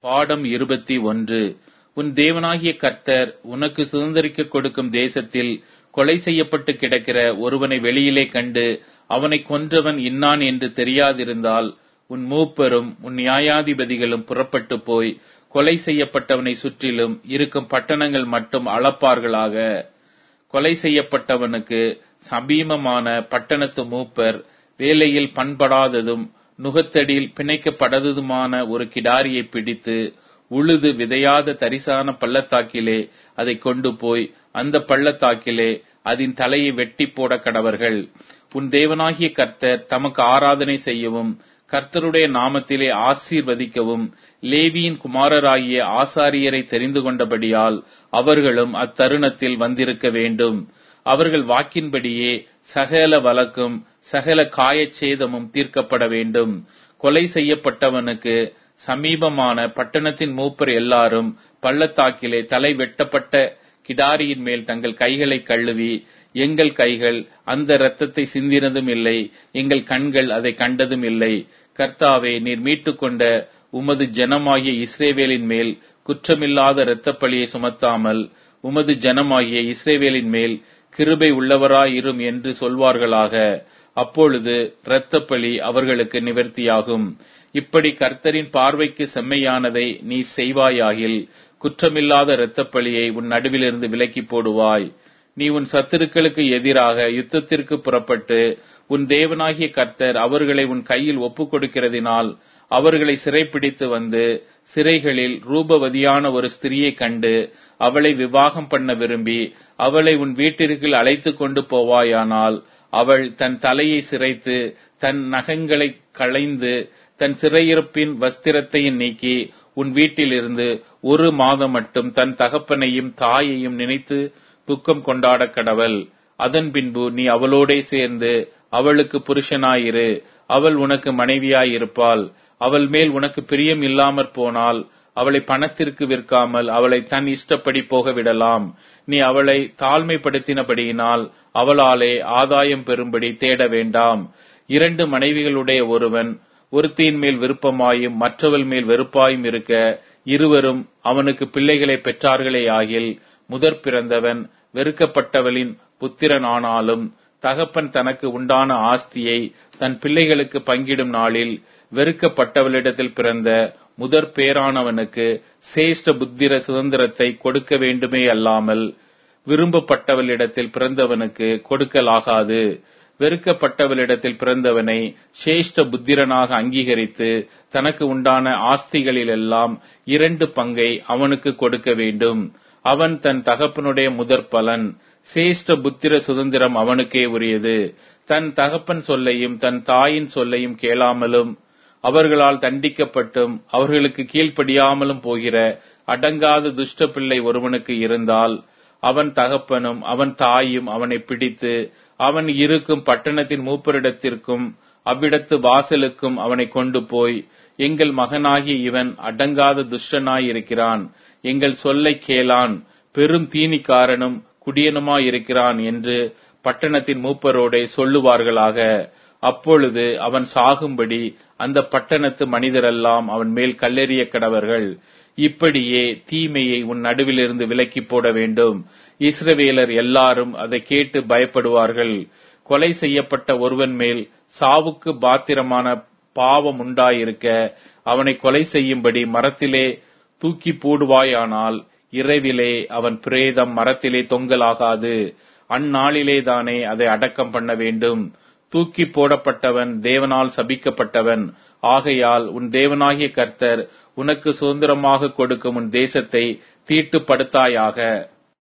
பாடம் இருபத்தி ஒன்று உன் தேவனாகிய கர்த்தர் உனக்கு சுதந்தரிக்க கொடுக்கும் தேசத்தில் கொலை செய்யப்பட்டு கிடக்கிற ஒருவனை வெளியிலே கண்டு அவனை கொன்றவன் இன்னான் என்று தெரியாதிருந்தால் உன் மூப்பரும் உன் நியாயாதிபதிகளும் புறப்பட்டு போய் கொலை செய்யப்பட்டவனை சுற்றிலும் இருக்கும் பட்டணங்கள் மட்டும் அளப்பார்களாக கொலை செய்யப்பட்டவனுக்கு சமீபமான பட்டணத்து மூப்பர் வேலையில் பண்படாததும் நுகத்தடியில் பிணைக்கப்படாததுமான ஒரு கிடாரியை பிடித்து உழுது விதையாத தரிசான பள்ளத்தாக்கிலே அதை கொண்டு போய் அந்த பள்ளத்தாக்கிலே அதன் தலையை வெட்டி போட கடவர்கள் உன் தேவனாகிய கர்த்தர் தமக்கு ஆராதனை செய்யவும் கர்த்தருடைய நாமத்திலே ஆசீர்வதிக்கவும் லேவியின் குமாரராகிய ஆசாரியரை தெரிந்து கொண்டபடியால் அவர்களும் அத்தருணத்தில் வந்திருக்க வேண்டும் அவர்கள் வாக்கின்படியே சகல வழக்கும் சகல காயச்சேதமும் தீர்க்கப்பட வேண்டும் கொலை செய்யப்பட்டவனுக்கு சமீபமான பட்டணத்தின் மூப்பர் எல்லாரும் பள்ளத்தாக்கிலே தலை வெட்டப்பட்ட கிடாரியின் மேல் தங்கள் கைகளை கழுவி எங்கள் கைகள் அந்த இரத்தத்தை சிந்தினதும் இல்லை எங்கள் கண்கள் அதை கண்டதும் இல்லை கர்த்தாவே நீர் மீட்டுக்கொண்ட உமது ஜனமாகிய இஸ்ரேவேலின் மேல் குற்றமில்லாத இரத்தப்பழியை சுமத்தாமல் உமது ஜனமாகிய இஸ்ரேவேலின் மேல் கிருபை உள்ளவராயிரும் என்று சொல்வார்களாக அப்பொழுது இரத்தப்பழி அவர்களுக்கு நிவர்த்தியாகும் இப்படி கர்த்தரின் பார்வைக்கு செம்மையானதை நீ செய்வாயாகில் குற்றமில்லாத இரத்தப்பழியை உன் நடுவிலிருந்து விலக்கி போடுவாய் நீ உன் சத்துருக்களுக்கு எதிராக யுத்தத்திற்கு புறப்பட்டு உன் தேவனாகிய கர்த்தர் அவர்களை உன் கையில் ஒப்புக் கொடுக்கிறதினால் அவர்களை சிறைப்பிடித்து வந்து சிறைகளில் ரூபவதியான ஒரு ஸ்திரியை கண்டு அவளை விவாகம் பண்ண விரும்பி அவளை உன் வீட்டிற்கு அழைத்து கொண்டு போவாயானால் அவள் தன் தலையை சிரைத்து தன் நகங்களை களைந்து தன் சிறையிருப்பின் வஸ்திரத்தையும் நீக்கி உன் வீட்டிலிருந்து ஒரு மாதம் மட்டும் தன் தகப்பனையும் தாயையும் நினைத்து துக்கம் கொண்டாட கடவள் அதன் பின்பு நீ அவளோடே சேர்ந்து அவளுக்கு புருஷனாயிரு அவள் உனக்கு மனைவியாயிருப்பாள் அவள் மேல் உனக்கு பிரியம் இல்லாமற் போனால் அவளை பணத்திற்கு விற்காமல் அவளை தன் இஷ்டப்படி போக விடலாம் நீ அவளை தாழ்மைப்படுத்தினபடியினால் அவளாலே ஆதாயம் பெறும்படி தேட வேண்டாம் இரண்டு மனைவிகளுடைய ஒருவன் ஒருத்தியின் மேல் விருப்பமாயும் மற்றவள் மேல் வெறுப்பாயும் இருக்க இருவரும் அவனுக்கு பிள்ளைகளை பெற்றார்களே ஆகில் முதற் பிறந்தவன் வெறுக்கப்பட்டவளின் புத்திரன் ஆனாலும் தகப்பன் தனக்கு உண்டான ஆஸ்தியை தன் பிள்ளைகளுக்கு பங்கிடும் நாளில் வெறுக்கப்பட்டவளிடத்தில் பிறந்த முதற் பேரானவனுக்கு சேஷ்ட புத்திர சுதந்திரத்தை கொடுக்க வேண்டுமே அல்லாமல் விரும்பப்பட்டவளிடத்தில் பிறந்தவனுக்கு கொடுக்கலாகாது வெறுக்கப்பட்டவளிடத்தில் பிறந்தவனை சேஷ்ட புத்திரனாக அங்கீகரித்து தனக்கு உண்டான ஆஸ்திகளிலெல்லாம் இரண்டு பங்கை அவனுக்கு கொடுக்க வேண்டும் அவன் தன் தகப்பனுடைய முதற் பலன் சேஷ்ட புத்திர சுதந்திரம் அவனுக்கே உரியது தன் தகப்பன் சொல்லையும் தன் தாயின் சொல்லையும் கேளாமலும் அவர்களால் தண்டிக்கப்பட்டும் அவர்களுக்கு கீழ்ப்படியாமலும் போகிற அடங்காத துஷ்ட பிள்ளை ஒருவனுக்கு இருந்தால் அவன் தகப்பனும் அவன் தாயும் அவனை பிடித்து அவன் இருக்கும் பட்டணத்தின் மூப்பரிடத்திற்கும் அவ்விடத்து வாசலுக்கும் அவனை கொண்டு போய் எங்கள் மகனாகிய இவன் அடங்காத துஷ்டனாயிருக்கிறான் எங்கள் சொல்லை கேளான் பெரும் தீனிக்காரனும் குடியனுமாயிருக்கிறான் என்று பட்டணத்தின் மூப்பரோடே சொல்லுவார்களாக அப்பொழுது அவன் சாகும்படி அந்த பட்டணத்து மனிதரெல்லாம் அவன் மேல் கல்லெறிய கடவர்கள் இப்படியே தீமையை உன் நடுவிலிருந்து விலக்கி போட வேண்டும் இஸ்ரவேலர் எல்லாரும் அதை கேட்டு பயப்படுவார்கள் கொலை செய்யப்பட்ட ஒருவன் மேல் சாவுக்கு பாத்திரமான பாவம் உண்டாயிருக்க அவனை கொலை செய்யும்படி மரத்திலே தூக்கி போடுவாயானால் இரவிலே அவன் பிரேதம் மரத்திலே தொங்கலாகாது அந்நாளிலே தானே அதை அடக்கம் பண்ண வேண்டும் தூக்கி போடப்பட்டவன் தேவனால் சபிக்கப்பட்டவன் ஆகையால் உன் தேவனாகிய கர்த்தர் உனக்கு சுதந்திரமாக கொடுக்கும் உன் தேசத்தை தீட்டுப்படுத்தாயாக